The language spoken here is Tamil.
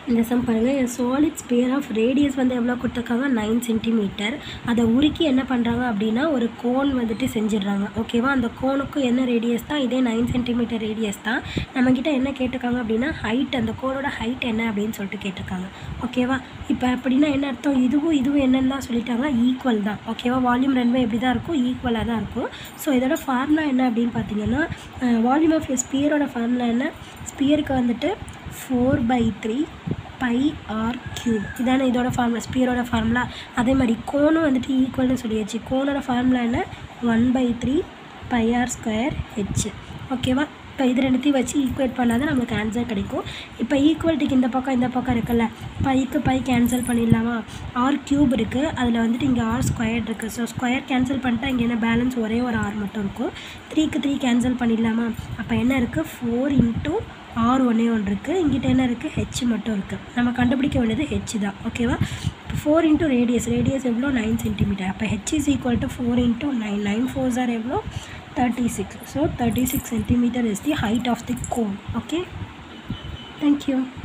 இந்த சம் பாருங்கள் சாலிட் ஸ்பியர் ஆஃப் ரேடியஸ் வந்து எவ்வளோ கொடுத்துருக்காங்க நைன் சென்டிமீட்டர் அதை உருக்கி என்ன பண்ணுறாங்க அப்படின்னா ஒரு கோன் வந்துட்டு செஞ்சிடுறாங்க ஓகேவா அந்த கோனுக்கும் என்ன ரேடியஸ் தான் இதே நைன் சென்டிமீட்டர் ரேடியஸ் தான் நம்மக்கிட்ட என்ன கேட்டிருக்காங்க அப்படின்னா ஹைட் அந்த கோனோட ஹைட் என்ன அப்படின்னு சொல்லிட்டு கேட்டிருக்காங்க ஓகேவா இப்போ அப்படின்னா என்ன அர்த்தம் இதுவும் இதுவும் என்னன்னு தான் சொல்லிட்டாங்க ஈக்குவல் தான் ஓகேவா வால்யூம் ரெண்டுமே எப்படி தான் இருக்கும் ஈக்குவலாக தான் இருக்கும் ஸோ இதோட ஃபார்முலா என்ன அப்படின்னு பார்த்தீங்கன்னா வால்யூம் ஆஃப் ஸ்பியரோட ஃபார்முலா என்ன ஸ்பியருக்கு வந்துட்டு four by three by r cube இதானே இதோட ஃபார்முலா ஸ்பியரோட ஃபார்முலா அதே மாதிரி கோனும் வந்துட்டு ஈக்குவல்னு சொல்லியாச்சு கோனோட ஃபார்முலா என்ன one by three by r square h ஓகேவா இப்போ இது ரெண்டுத்தையும் வச்சு ஈக்குவேட் பண்ணால் தான் நம்மளுக்கு ஆன்சர் கிடைக்கும் இப்போ ஈக்குவல்ட்டிக்கு இந்த பக்கம் இந்த பக்கம் இருக்குல்ல பைக்கு பை கேன்சல் பண்ணிடலாமா ஆர் க்யூப் இருக்குது அதில் வந்துட்டு இங்கே ஆர் ஸ்கொயர் இருக்குது ஸோ ஸ்கொயர் கேன்சல் பண்ணிட்டா இங்கே என்ன பேலன்ஸ் ஒரே ஒரு ஆர் மட்டும் இருக்கும் த்ரீக்கு த்ரீ கேன்சல் பண்ணிடலாமா அப்போ என்ன இருக்குது ஃபோர் இன்ட்டு ஆர் ஒன்றே ஒன்று இருக்குது இங்கிட்ட என்ன இருக்குது ஹெச் மட்டும் இருக்குது நம்ம கண்டுபிடிக்க வேண்டியது ஹெச் தான் ஓகேவா ஃபோர் இன்ட்டு ரேடியஸ் ரேடியஸ் எவ்வளோ நைன் சென்டிமீட்டர் அப்போ h is equal to four into nine nine fours are எவ்வளோ thirty six so thirty six centimetre is the height of the cone okay thank you